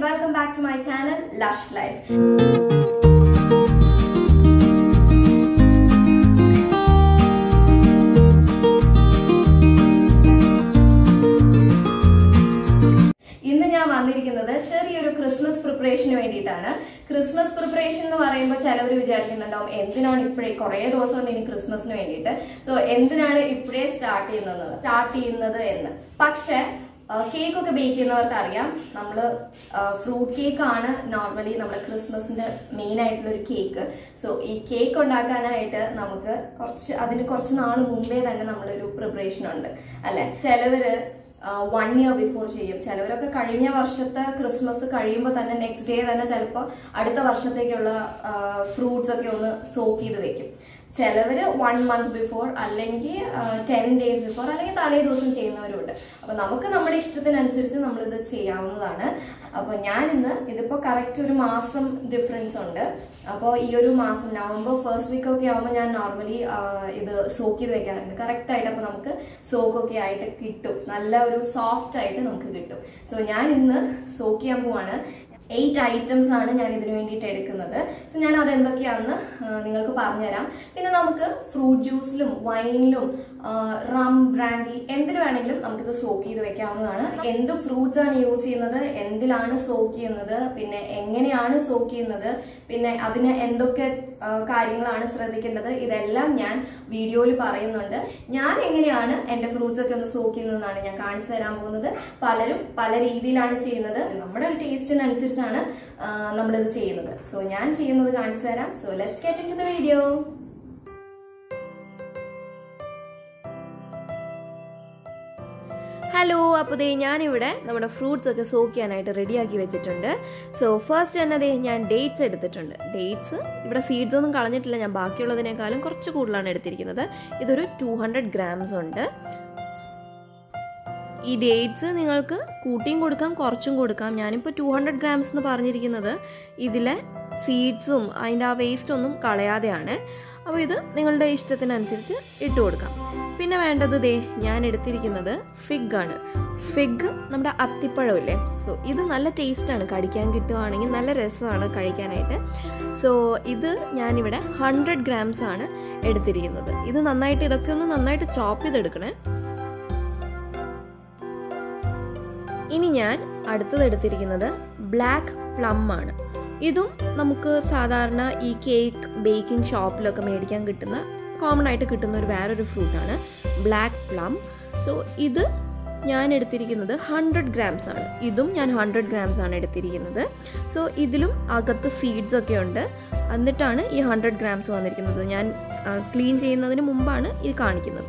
welcome back to my channel lush life ഇന്ന് ഞാൻ വന്നിരിക്കുന്നത് ചെറിയൊരു ക്രിസ്മസ് പ്രിപ്പറേഷന് വേണ്ടിയിട്ടാണ് ക്രിസ്മസ് പ്രിപ്പറേഷൻ എന്ന് പറയുമ്പോൾ ചിലവർ വിചാരിക്കുന്നുണ്ടാവും എന്തിനാണ് ഇപ്പോഴേ കുറേ ദിവസം ഉണ്ട് ഇനി ക്രിസ്മസിന് വേണ്ടിയിട്ട് സോ എന്തിനാണ് ഇപ്പോഴേ സ്റ്റാർട്ട് ചെയ്യുന്നത് സ്റ്റാർട്ട് ചെയ്യുന്നത് എന്ന് പക്ഷെ കേക്ക് ഒക്കെ ബേക്ക് ചെയ്യുന്നവർക്ക് അറിയാം നമ്മൾ ഫ്രൂട്ട് കേക്ക് ആണ് നോർമലി നമ്മുടെ ക്രിസ്മസിന്റെ മെയിൻ ആയിട്ടുള്ള ഒരു കേക്ക് സോ ഈ കേക്ക് ഉണ്ടാക്കാനായിട്ട് നമുക്ക് കുറച്ച് അതിന് കുറച്ച് നാൾ മുമ്പേ തന്നെ നമ്മളൊരു പ്രിപ്പറേഷൻ ഉണ്ട് അല്ലെ ചിലവര് വൺ ഇയർ ബിഫോർ ചെയ്യും ചിലവരൊക്കെ കഴിഞ്ഞ വർഷത്തെ ക്രിസ്മസ് കഴിയുമ്പോൾ തന്നെ നെക്സ്റ്റ് ഡേ തന്നെ ചിലപ്പോൾ അടുത്ത വർഷത്തേക്കുള്ള ഫ്രൂട്ട്സ് ഒക്കെ ഒന്ന് സോക്ക് ചെയ്ത് വെക്കും ചിലവര് വൺ മന്ത് ബിഫോർ അല്ലെങ്കിൽ ടെൻ ഡേയ്സ് ബിഫോർ അല്ലെങ്കിൽ തലേ ദിവസം ചെയ്യുന്നവരുണ്ട് അപ്പൊ നമുക്ക് നമ്മുടെ ഇഷ്ടത്തിനനുസരിച്ച് നമ്മളിത് ചെയ്യാവുന്നതാണ് അപ്പൊ ഞാൻ ഇന്ന് ഇതിപ്പോ കറക്റ്റ് ഒരു മാസം ഡിഫറൻസ് ഉണ്ട് അപ്പോൾ ഈ ഒരു മാസം നവംബർ ഫസ്റ്റ് വീക്ക് ഒക്കെ ആകുമ്പോൾ ഞാൻ നോർമലി ഇത് സോക്ക് ചെയ്ത് വെക്കാറുണ്ട് കറക്റ്റ് ആയിട്ട് അപ്പോൾ നമുക്ക് സോക്ക് ഒക്കെ ആയിട്ട് കിട്ടും നല്ല ഒരു സോഫ്റ്റ് ആയിട്ട് നമുക്ക് കിട്ടും സോ ഞാൻ ഇന്ന് സോക്ക് ചെയ്യാൻ പോവാണ് എയ്റ്റ് ഐറ്റംസ് ആണ് ഞാൻ ഇതിനു വേണ്ടിയിട്ട് എടുക്കുന്നത് സോ ഞാൻ അത് എന്തൊക്കെയാണെന്ന് നിങ്ങൾക്ക് പറഞ്ഞുതരാം പിന്നെ നമുക്ക് ഫ്രൂട്ട് ജ്യൂസിലും വൈനിലും റം ബ്രാൻഡി എന്തിൽ വേണമെങ്കിലും നമുക്കിത് സോക്ക് ചെയ്ത് വെക്കാവുന്നതാണ് എന്ത് ഫ്രൂട്ട്സ് ആണ് യൂസ് ചെയ്യുന്നത് എന്തിലാണ് സോക്ക് ചെയ്യുന്നത് പിന്നെ എങ്ങനെയാണ് സോക്ക് ചെയ്യുന്നത് പിന്നെ അതിന് എന്തൊക്കെ കാര്യങ്ങളാണ് ശ്രദ്ധിക്കേണ്ടത് ഇതെല്ലാം ഞാൻ വീഡിയോയിൽ പറയുന്നുണ്ട് ഞാൻ എങ്ങനെയാണ് എൻ്റെ ഫ്രൂട്ട്സ് ഒക്കെ ഒന്ന് സോക്ക് ചെയ്യുന്നതെന്നാണ് ഞാൻ കാണിച്ചു തരാൻ പോകുന്നത് പലരും പല രീതിയിലാണ് ചെയ്യുന്നത് നമ്മുടെ ടേസ്റ്റിനനുസരിച്ചാണ് നമ്മളിത് ചെയ്യുന്നത് സോ ഞാൻ ചെയ്യുന്നത് കാണിച്ചു തരാം so let's get into the video hello അപ്പോൾ ദേ ഞാനിവിടെ നമ്മുടെ ഫ്രൂട്ട്സ് ഒക്കെ സോക്ക് ചെയ്യാനായിട്ട് റെഡിയാക്കി വെച്ചിട്ടുണ്ട് സോ ഫസ്റ്റ് തന്നെ ദേ ഞാൻ ഡേറ്റ്സ് എടുത്തിട്ടുണ്ട് ഡേറ്റ്സ് ഇവിടെ സീഡ്സ് ഒന്നും കളഞ്ഞിട്ടില്ല ഞാൻ ബാക്കിയുള്ളതിനേക്കാളും കുറച്ച് കൂടുതലാണ് എടുത്തിരിക്കുന്നത് ഇതൊരു ടു ഹൺഡ്രഡ് ഗ്രാംസ് ഉണ്ട് ഈ ഡേറ്റ്സ് നിങ്ങൾക്ക് കൂട്ടിയും കൊടുക്കാം കുറച്ചും കൊടുക്കാം ഞാനിപ്പോൾ ടു ഹൺഡ്രഡ് ഗ്രാംസ് എന്ന് പറഞ്ഞിരിക്കുന്നത് ഇതിലെ സീഡ്സും അതിൻ്റെ ആ വേസ്റ്റ് ഒന്നും കളയാതെയാണ് അപ്പോൾ ഇത് നിങ്ങളുടെ ഇഷ്ടത്തിനനുസരിച്ച് ഇട്ട് കൊടുക്കാം പിന്നെ വേണ്ടത് ദേ ഞാൻ എടുത്തിരിക്കുന്നത് ഫിഗ് ആണ് ഫിഗ് നമ്മുടെ അത്തിപ്പഴമില്ലേ സോ ഇത് നല്ല ടേസ്റ്റാണ് കടിക്കാൻ കിട്ടുവാണെങ്കിൽ നല്ല രസമാണ് കഴിക്കാനായിട്ട് സോ ഇത് ഞാനിവിടെ ഹൺഡ്രഡ് ഗ്രാംസ് ആണ് എടുത്തിരിക്കുന്നത് ഇത് നന്നായിട്ട് ഇതൊക്കെ ഒന്ന് നന്നായിട്ട് ചോപ്പ് ചെയ്തെടുക്കണേ ഇനി ഞാൻ അടുത്തത് എടുത്തിരിക്കുന്നത് ബ്ലാക്ക് പ്ലം ആണ് ഇതും നമുക്ക് സാധാരണ ഈ കേക്ക് ബേക്കിംഗ് ഷോപ്പിലൊക്കെ മേടിക്കാൻ കിട്ടുന്ന കോമൺ ആയിട്ട് കിട്ടുന്ന ഒരു വേറൊരു ഫ്രൂട്ടാണ് ബ്ലാക്ക് പ്ലം സോ ഇത് ഞാൻ എടുത്തിരിക്കുന്നത് ഹൺഡ്രഡ് ഗ്രാംസ് ആണ് ഇതും ഞാൻ ഹൺഡ്രഡ് ഗ്രാംസ് ആണ് എടുത്തിരിക്കുന്നത് സോ ഇതിലും അകത്ത് സീഡ്സ് ഒക്കെ ഉണ്ട് എന്നിട്ടാണ് ഈ ഹൺഡ്രഡ് ഗ്രാംസ് വന്നിരിക്കുന്നത് ഞാൻ ക്ലീൻ ചെയ്യുന്നതിന് മുമ്പാണ് ഇത് കാണിക്കുന്നത്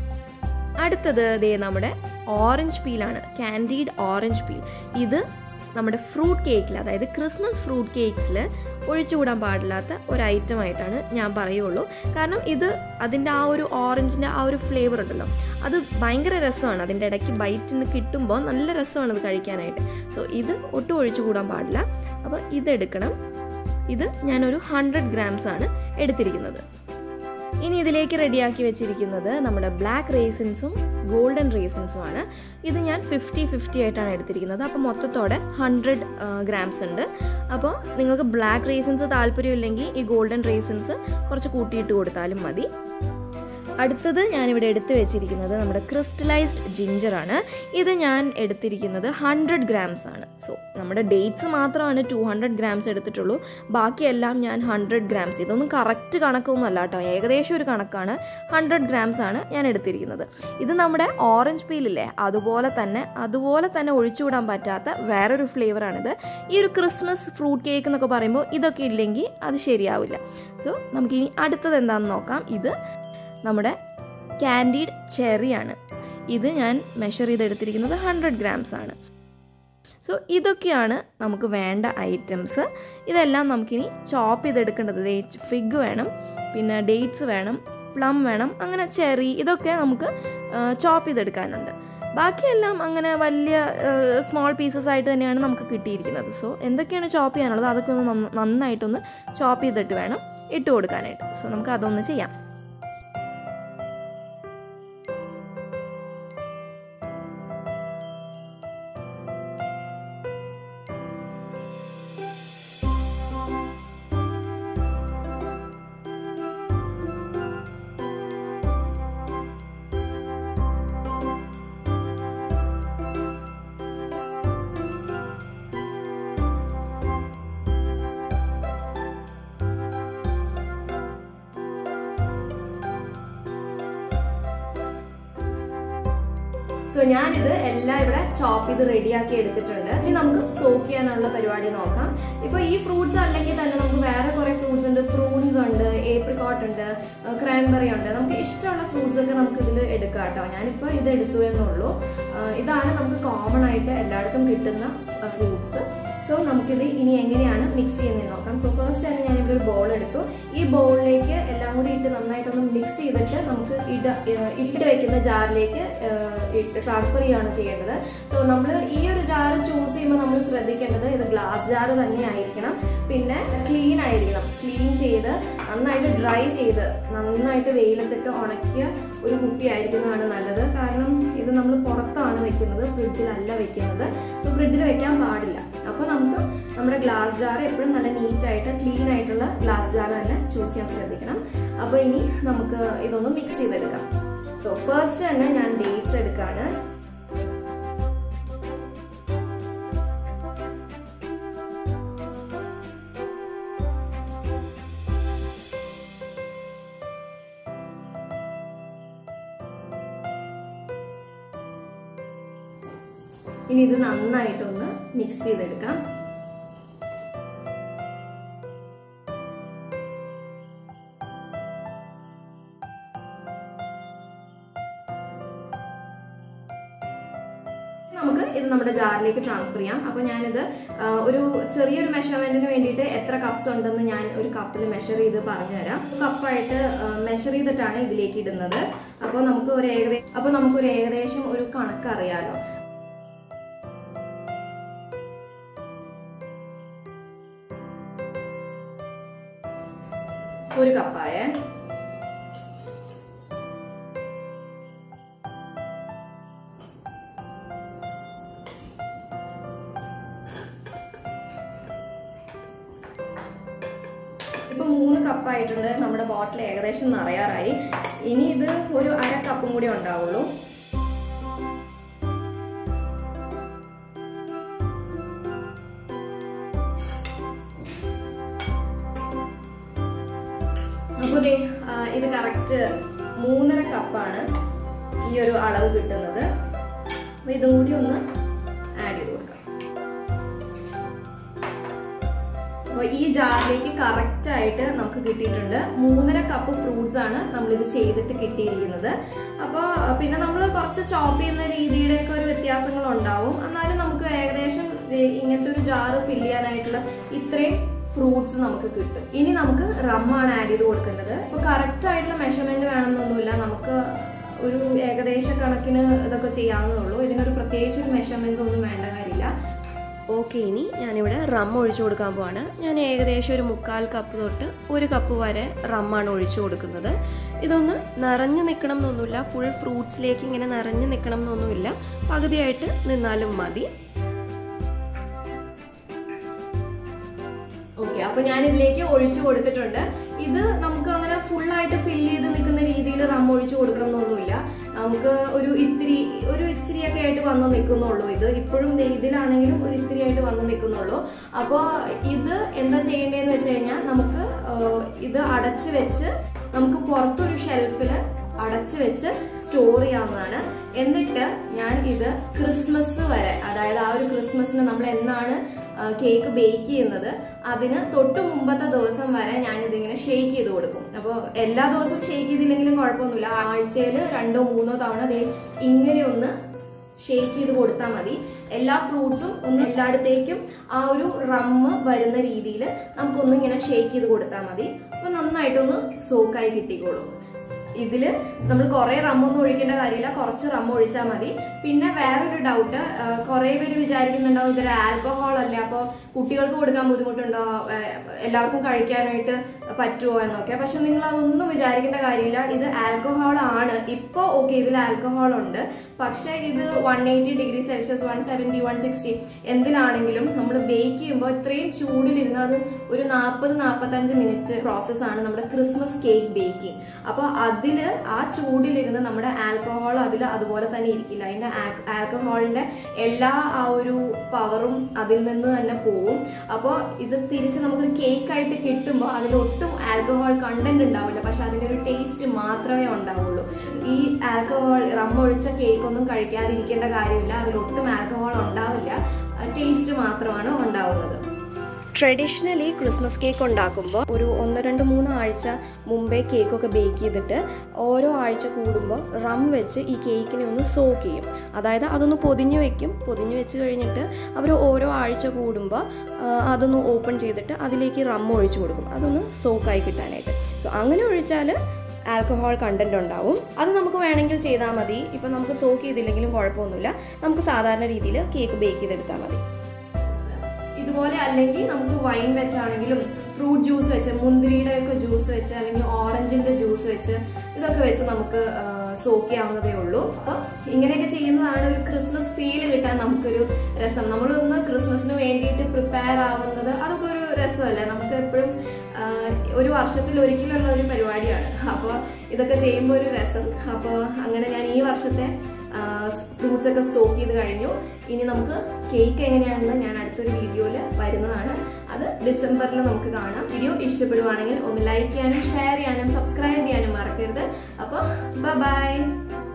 അടുത്തത് ദേ നമ്മുടെ ഓറഞ്ച് പീലാണ് കാൻഡീഡ് ഓറഞ്ച് പീൽ ഇത് നമ്മുടെ ഫ്രൂട്ട് കേക്കിൽ അതായത് ക്രിസ്മസ് ഫ്രൂട്ട് കേക്ക്സിൽ ഒഴിച്ചുകൂടാൻ പാടില്ലാത്ത ഒരു ഐറ്റം ആയിട്ടാണ് ഞാൻ പറയുള്ളൂ കാരണം ഇത് അതിൻ്റെ ആ ഒരു ഓറഞ്ചിൻ്റെ ആ ഒരു ഫ്ലേവർ ഉണ്ടല്ലോ അത് ഭയങ്കര രസമാണ് അതിൻ്റെ ഇടയ്ക്ക് ബൈറ്റിന് കിട്ടുമ്പോൾ നല്ല രസമാണ് ഇത് കഴിക്കാനായിട്ട് സോ ഇത് ഒട്ടും ഒഴിച്ചുകൂടാൻ പാടില്ല അപ്പോൾ ഇതെടുക്കണം ഇത് ഞാനൊരു ഹൺഡ്രഡ് ഗ്രാംസ് ആണ് എടുത്തിരിക്കുന്നത് ഇനി ഇതിലേക്ക് റെഡിയാക്കി വെച്ചിരിക്കുന്നത് നമ്മുടെ ബ്ലാക്ക് റേസിൻസും ഗോൾഡൻ റേസിൻസും ആണ് ഇത് ഞാൻ ഫിഫ്റ്റി ഫിഫ്റ്റി ആയിട്ടാണ് എടുത്തിരിക്കുന്നത് അപ്പോൾ മൊത്തത്തോടെ ഹൺഡ്രഡ് ഗ്രാംസ് ഉണ്ട് അപ്പോൾ നിങ്ങൾക്ക് ബ്ലാക്ക് റേസിൻസ് താല്പര്യമില്ലെങ്കിൽ ഈ ഗോൾഡൻ റേസിൻസ് കുറച്ച് കൂട്ടിയിട്ട് കൊടുത്താലും മതി അടുത്തത് ഞാനിവിടെ എടുത്തു വെച്ചിരിക്കുന്നത് നമ്മുടെ ക്രിസ്റ്റലൈസ്ഡ് ജിഞ്ചർ ആണ് ഇത് ഞാൻ എടുത്തിരിക്കുന്നത് ഹൺഡ്രഡ് ഗ്രാംസ് ആണ് സോ നമ്മുടെ ഡേറ്റ്സ് മാത്രമാണ് ടു ഹൺഡ്രഡ് ഗ്രാംസ് എടുത്തിട്ടുള്ളൂ ബാക്കിയെല്ലാം ഞാൻ ഹൺഡ്രഡ് ഗ്രാംസ് ഇതൊന്നും കറക്റ്റ് കണക്കൊന്നും അല്ല കേട്ടോ ഏകദേശം ഒരു കണക്കാണ് ഹൺഡ്രഡ് ഗ്രാംസ് ആണ് ഞാൻ എടുത്തിരിക്കുന്നത് ഇത് നമ്മുടെ ഓറഞ്ച് പീലില്ലേ അതുപോലെ തന്നെ അതുപോലെ തന്നെ ഒഴിച്ചുവിടാൻ പറ്റാത്ത വേറൊരു ഫ്ലേവറാണിത് ഈ ഒരു ക്രിസ്മസ് ഫ്രൂട്ട് കേക്ക് എന്നൊക്കെ പറയുമ്പോൾ ഇതൊക്കെ ഇല്ലെങ്കിൽ അത് ശരിയാവില്ല സോ നമുക്കിനി അടുത്തത് എന്താണെന്ന് നോക്കാം ഇത് നമ്മുടെ കാൻഡീഡ് ചെറിയാണ് ഇത് ഞാൻ മെഷർ ചെയ്തെടുത്തിരിക്കുന്നത് ഹൺഡ്രഡ് ഗ്രാംസ് ആണ് സോ ഇതൊക്കെയാണ് നമുക്ക് വേണ്ട ഐറ്റംസ് ഇതെല്ലാം നമുക്കിനി ചോപ്പ് ചെയ്തെടുക്കേണ്ടത് ഫിഗ് വേണം പിന്നെ ഡേറ്റ്സ് വേണം പ്ലം വേണം അങ്ങനെ ചെറി ഇതൊക്കെ നമുക്ക് ചോപ്പ് ചെയ്തെടുക്കാനുണ്ട് ബാക്കിയെല്ലാം അങ്ങനെ വലിയ സ്മോൾ പീസസ് ആയിട്ട് തന്നെയാണ് നമുക്ക് കിട്ടിയിരിക്കുന്നത് സോ എന്തൊക്കെയാണ് ചോപ്പ് ചെയ്യാനുള്ളത് അതൊക്കെ ഒന്ന് നന്നായിട്ടൊന്ന് ചോപ്പ് ചെയ്തിട്ട് വേണം ഇട്ട് കൊടുക്കാനായിട്ട് സോ നമുക്ക് അതൊന്ന് ചെയ്യാം ഞാനിത് എല്ലാം ഇവിടെ ചോപ്പ് ചെയ്ത് റെഡിയാക്കി എടുത്തിട്ടുണ്ട് ഇനി നമുക്ക് സോക്ക് ചെയ്യാനുള്ള പരിപാടി നോക്കാം ഇപ്പൊ ഈ ഫ്രൂട്ട്സ് അല്ലെങ്കിൽ തന്നെ നമുക്ക് വേറെ കുറെ ഫ്രൂട്ട്സ് ഉണ്ട് പ്രൂൺസ് ഉണ്ട് ഏപ്രിക്കോട്ട് ഉണ്ട് ക്രാൻബെറി ഉണ്ട് നമുക്ക് ഇഷ്ടമുള്ള ഫ്രൂട്ട്സ് ഒക്കെ നമുക്ക് ഇതിൽ എടുക്കാം കേട്ടോ ഞാനിപ്പോൾ ഇത് എടുത്തു എന്നുള്ളൂ ആ, ഇതാണ് നമുക്ക് കോമൺ ആയിട്ട് എല്ലായിടത്തും കിട്ടുന്ന ഫ്രൂട്ട്സ് സോ നമുക്കിത് ഇനി എങ്ങനെയാണ് മിക്സ് ചെയ്യുന്നത് നോക്കാം സോ ഫസ്റ്റ് തന്നെ ഞാനിവിടെ ഒരു ബോൾ എടുത്തു ഈ ബോളിലേക്ക് എല്ലാം കൂടി ഇട്ട് നന്നായിട്ടൊന്ന് മിക്സ് ചെയ്തിട്ട് നമുക്ക് ഇട ഏഹ് ഇട്ട് വെക്കുന്ന ജാറിലേക്ക് ഇട്ട് ട്രാൻസ്ഫർ ചെയ്യുകയാണ് ചെയ്യേണ്ടത് സോ നമ്മൾ ഈ ഒരു ജാർ ചൂസ് ചെയ്യുമ്പോൾ നമ്മൾ ശ്രദ്ധിക്കേണ്ടത് ഇത് ഗ്ലാസ് ജാർ തന്നെ ആയിരിക്കണം പിന്നെ ക്ലീൻ ആയിരിക്കണം ക്ലീൻ ചെയ്ത് നന്നായിട്ട് ഡ്രൈ ചെയ്ത് നന്നായിട്ട് വെയിലത്തിട്ട് ഉണക്കിയ ഒരു കുപ്പി ആയിരിക്കുന്നതാണ് നല്ലത് കാരണം ഇത് നമ്മൾ പുറത്താണ് വെക്കുന്നത് ഫ്രിഡ്ജിലല്ല വെക്കുന്നത് സോ ഫ്രിഡ്ജിൽ വെക്കാൻ പാടില്ല അപ്പോൾ നമുക്ക് നമ്മുടെ ഗ്ലാസ് ജാർ എപ്പോഴും നല്ല നീറ്റ് ആയിട്ട് ക്ലീൻ ആയിട്ടുള്ള ഗ്ലാസ് ജാർ തന്നെ ചൂസ് ചെയ്യാൻ ശ്രദ്ധിക്കണം അപ്പോൾ ഇനി നമുക്ക് ഇതൊന്ന് മിക്സ് ചെയ്തെടുക്കാം സോ ഫസ്റ്റ് തന്നെ ഞാൻ ഡേറ്റ്സ് എടുക്കാണ് ഇനി ഇത് നന്നായിട്ടൊന്ന് മിക്സ് ചെയ്തെടുക്കാം നമുക്ക് ഇത് നമ്മുടെ ജാറിലേക്ക് ട്രാൻസ്ഫർ ചെയ്യാം അപ്പൊ ഞാനിത് ആ, ഒരു ചെറിയൊരു മെഷർമെന്റിന് വേണ്ടിയിട്ട് എത്ര കപ്സ് ഉണ്ടെന്ന് ഞാൻ ഒരു കപ്പിൽ മെഷർ ചെയ്ത് പറഞ്ഞുതരാം കപ്പായിട്ട് മെഷർ ചെയ്തിട്ടാണ് ഇതിലേക്ക് ഇടുന്നത് അപ്പോൾ നമുക്ക് ഒരു ഏകദേശം അപ്പോൾ നമുക്ക് ഒരു ഏകദേശം ഒരു കണക്ക് അറിയാലോ ഒരു കപ്പായേ ഇപ്പൊ മൂന്ന് കപ്പായിട്ടുണ്ട് നമ്മുടെ ബോട്ടിൽ ഏകദേശം നിറയാറായി ഇനി ഇത് ഒരു അര കപ്പും കൂടി ഉണ്ടാവുള്ളൂ അപ്പൊ ദേ, ആ, ഇത് കറക്റ്റ് മൂന്നര കപ്പാണ് ഈ ഒരു അളവ് കിട്ടുന്നത് അപ്പൊ ഇതും കൂടി ഒന്ന് ആഡ് ചെയ്ത് കൊടുക്കാം അപ്പൊ ഈ ജാറിലേക്ക് കറക്റ്റ് ആയിട്ട് നമുക്ക് കിട്ടിയിട്ടുണ്ട് മൂന്നര കപ്പ് ഫ്രൂട്ട്സ് ആണ് നമ്മൾ ഇത് ചെയ്തിട്ട് കിട്ടിയിരിക്കുന്നത് അപ്പോൾ പിന്നെ നമ്മൾ കുറച്ച് ചോപ്പ് ചെയ്യുന്ന രീതിയുടെ ഒക്കെ ഒരു വ്യത്യാസങ്ങൾ ഉണ്ടാവും എന്നാലും നമുക്ക് ഏകദേശം ദേ ഇങ്ങനത്തെ ഒരു ജാറ് ഫില്ല് ചെയ്യാനായിട്ടുള്ള ഇത്രയും ഫ്രൂട്ട്സ് നമുക്ക് കിട്ടും ഇനി നമുക്ക് റമ്മാണ് ആഡ് ചെയ്ത് കൊടുക്കേണ്ടത് ഇപ്പൊ കറക്റ്റ് ആയിട്ടുള്ള മെഷർമെന്റ് വേണമെന്നൊന്നുമില്ല നമുക്ക് ഒരു ഏകദേശ കണക്കിന് ഇതൊക്കെ ചെയ്യാവുന്നതേ ഉള്ളൂ ഇതിനൊരു പ്രത്യേകിച്ച് ഒരു മെഷർമെന്റ്സ് ഒന്നും വേണ്ട കാര്യമില്ല ഓക്കെ ഇനി ഞാനിവിടെ റം ഒഴിച്ചു കൊടുക്കാൻ പോവാണ് ഞാൻ ഏകദേശം ഒരു മുക്കാൽ കപ്പ് തൊട്ട് ഒരു കപ്പ് വരെ റമ്മാണ് ഒഴിച്ചു കൊടുക്കുന്നത് ഇതൊന്ന് നിറഞ്ഞു നിൽക്കണം എന്നൊന്നുമില്ല ഫുൾ ഫ്രൂട്ട്സിലേക്ക് ഇങ്ങനെ നിറഞ്ഞു നിൽക്കണം എന്നൊന്നുമില്ല പകുതിയായിട്ട് നിന്നാലും മതി ഓക്കെ അപ്പൊ ഞാൻ ഇതിലേക്ക് ഒഴിച്ചു കൊടുത്തിട്ടുണ്ട് ഇത് നമുക്ക് അങ്ങനെ ഫുൾ ആയിട്ട് ഫില്ല് ചെയ്ത് നിൽക്കുന്ന രീതിയിൽ റം ഒഴിച്ചു കൊടുക്കണം എന്നൊന്നുമില്ല നമുക്ക് ഒരു ഇത്തിരി ഒരു ഇച്ചിരിയൊക്കെ ആയിട്ട് വന്ന് നിൽക്കുന്നുള്ളൂ ഇത് ഇപ്പോഴും ദേ ഇതിലാണെങ്കിലും ഒരു ഇത്തിരി ആയിട്ട് വന്ന് നിൽക്കുന്നുള്ളൂ അപ്പോൾ ഇത് എന്താ ചെയ്യേണ്ടതെന്ന് വെച്ച് കഴിഞ്ഞാൽ നമുക്ക് ആ, ഇത് അടച്ചു വെച്ച് നമുക്ക് പുറത്തൊരു ഷെൽഫിൽ അടച്ചു വെച്ച് സ്റ്റോർ ചെയ്യാവുന്നതാണ് എന്നിട്ട് ഞാൻ ഇത് ക്രിസ്മസ് വരെ അതായത് ആ ഒരു ക്രിസ്മസിന് നമ്മൾ എന്നാണ് കേക്ക് ബേക്ക് ചെയ്യുന്നത് അതിന് തൊട്ട് മുമ്പത്തെ ദിവസം വരെ ഞാൻ ഇതിങ്ങനെ ഷേക്ക് ചെയ്ത് കൊടുക്കും അപ്പോൾ എല്ലാ ദിവസവും ഷേക്ക് ചെയ്തില്ലെങ്കിലും കുഴപ്പമൊന്നുമില്ല ആഴ്ചയിൽ രണ്ടോ മൂന്നോ തവണ ദേ ഇങ്ങനെ ഒന്ന് ഷേക്ക് ചെയ്ത് കൊടുത്താൽ മതി എല്ലാ ഫ്രൂട്ട്സും ഒന്ന് എല്ലായിടത്തേക്കും ആ ഒരു റമ്മ് വരുന്ന രീതിയിൽ നമുക്കൊന്ന് ഇങ്ങനെ ഷേക്ക് ചെയ്ത് കൊടുത്താൽ മതി അപ്പൊ നന്നായിട്ടൊന്ന് സോക്കായി കിട്ടിക്കോളും ഇതില് നമ്മൾ കുറെ റമ്മൊന്നും ഒഴിക്കേണ്ട കാര്യമില്ല കുറച്ച് റമ്മ് ഒഴിച്ചാൽ മതി പിന്നെ വേറൊരു ഡൗട്ട് കുറെ പേര് വിചാരിക്കുന്നുണ്ടാവും ഇതൊരു ആൽക്കഹോൾ അല്ലേ അപ്പോൾ കുട്ടികൾക്ക് കൊടുക്കാൻ ബുദ്ധിമുട്ടുണ്ടോ ആ, എല്ലാവർക്കും കഴിക്കാനായിട്ട് പറ്റുമോ എന്നൊക്കെ പക്ഷെ നിങ്ങൾ അതൊന്നും വിചാരിക്കേണ്ട കാര്യമില്ല ഇത് ആൽക്കഹോൾ ആണ് ഇപ്പോൾ ഓക്കെ ഇതിൽ ആൽക്കഹോൾ ഉണ്ട് പക്ഷെ ഇത് one eighty degree Celsius one seventy one sixty എന്തിലാണെങ്കിലും നമ്മൾ ബേക്ക് ചെയ്യുമ്പോൾ ഇത്രയും ചൂടിലിരുന്ന് അത് ഒരു നാൽപ്പത് നാൽപ്പത്തഞ്ച് മിനിറ്റ് പ്രോസസ്സാണ് നമ്മുടെ ക്രിസ്മസ് കേക്ക് ബേക്കിംഗ് അപ്പോൾ അതില് ആ ചൂടിലിരുന്ന് നമ്മുടെ ആൽക്കഹോൾ അതിൽ അതുപോലെ തന്നെ ഇരിക്കില്ല അതിന്റെ ആൽക്കഹോളിന്റെ എല്ലാ ആ ഒരു പവറും അതിൽ നിന്ന് തന്നെ പോവും അപ്പോൾ ഇത് തിരിച്ച് നമുക്കൊരു കേക്ക് ആയിട്ട് കിട്ടുമ്പോൾ അതിൽ ഒട്ടും ഒട്ടും ആൽക്കഹോൾ കണ്ടന്റ് ഉണ്ടാവില്ല പക്ഷെ അതിൻ്റെ ഒരു ടേസ്റ്റ് മാത്രമേ ഉണ്ടാവുള്ളൂ ഈ ആൽക്കഹോൾ റം ഒഴിച്ച കേക്ക് ഒന്നും കഴിക്കാതിരിക്കേണ്ട കാര്യമില്ല അതിലൊട്ടും ആൽക്കഹോൾ ഉണ്ടാവില്ല ടേസ്റ്റ് മാത്രമാണ് ഉണ്ടാവുന്നത് ട്രഡീഷണലി ക്രിസ്മസ് കേക്ക് ഉണ്ടാക്കുമ്പോൾ ഒരു ഒന്ന് രണ്ട് മൂന്ന് ആഴ്ച മുമ്പേ കേക്കൊക്കെ ബേക്ക് ചെയ്തിട്ട് ഓരോ ആഴ്ച കൂടുമ്പോൾ റം വെച്ച് ഈ കേക്കിനെ ഒന്ന് സോക്ക് ചെയ്യും അതായത് അതൊന്ന് പൊതിഞ്ഞ് വെക്കും പൊതിഞ്ഞ് വെച്ച് കഴിഞ്ഞിട്ട് അവർ ഓരോ ആഴ്ച കൂടുമ്പോൾ ആ, അതൊന്ന് ഓപ്പൺ ചെയ്തിട്ട് അതിലേക്ക് റം ഒഴിച്ചു കൊടുക്കും അതൊന്ന് സോക്കായി കിട്ടാനായിട്ട് സോ അങ്ങനെ ഒഴിച്ചാൽ ആൽക്കഹോൾ കണ്ടന്റ് ഉണ്ടാവും അത് നമുക്ക് വേണമെങ്കിൽ ചെയ്താൽ മതി ഇപ്പം നമുക്ക് സോക്ക് ചെയ്തില്ലെങ്കിലും കുഴപ്പമൊന്നുമില്ല നമുക്ക് സാധാരണ രീതിയിൽ കേക്ക് ബേക്ക് ചെയ്തെടുത്താൽ മതി ഇതുപോലെ അല്ലെങ്കിൽ നമുക്ക് വൈൻ വെച്ചാണെങ്കിലും ഫ്രൂട്ട് ജ്യൂസ് വെച്ച് മുന്തിരിയുടെ ഒക്കെ ജ്യൂസ് വെച്ച് അല്ലെങ്കിൽ ഓറഞ്ചിന്റെ ജ്യൂസ് വെച്ച് ഇതൊക്കെ വെച്ച് നമുക്ക് സോക്ക് ചെയ്യാവുന്നതേ ഉള്ളൂ അപ്പോൾ ഇങ്ങനെയൊക്കെ ചെയ്യുന്നതാണ് ഒരു ക്രിസ്മസ് ഫീൽ കിട്ടാൻ നമുക്കൊരു രസം നമ്മളൊന്ന് ക്രിസ്മസിന് വേണ്ടിയിട്ട് പ്രിപ്പയർ ആവുന്നത് അതൊക്കെ ഒരു രസമല്ലേ നമുക്ക് എപ്പോഴും ഒരു വർഷത്തിൽ ഒരിക്കലുള്ള ഒരു പരിപാടിയാണ് അപ്പോൾ ഇതൊക്കെ ചെയ്യുമ്പോൾ ഒരു രസം അപ്പോൾ അങ്ങനെ ഞാൻ ഈ വർഷത്തെ ഫ്രൂട്ട്സ് ഒക്കെ സോക്ക് ചെയ്ത് കഴിഞ്ഞു ഇനി നമുക്ക് കേക്ക് എങ്ങനെയാണെന്ന് ഞാൻ അടുത്തൊരു വീഡിയോയിൽ വരുന്നതാണ് അത് ഡിസംബറിൽ നമുക്ക് കാണാം വീഡിയോ ഇഷ്ടപ്പെടുവാണെങ്കിൽ ഒന്ന് ലൈക്ക് ചെയ്യാനും ഷെയർ ചെയ്യാനും സബ്സ്ക്രൈബ് ചെയ്യാനും മറക്കരുത് അപ്പോൾ ബൈ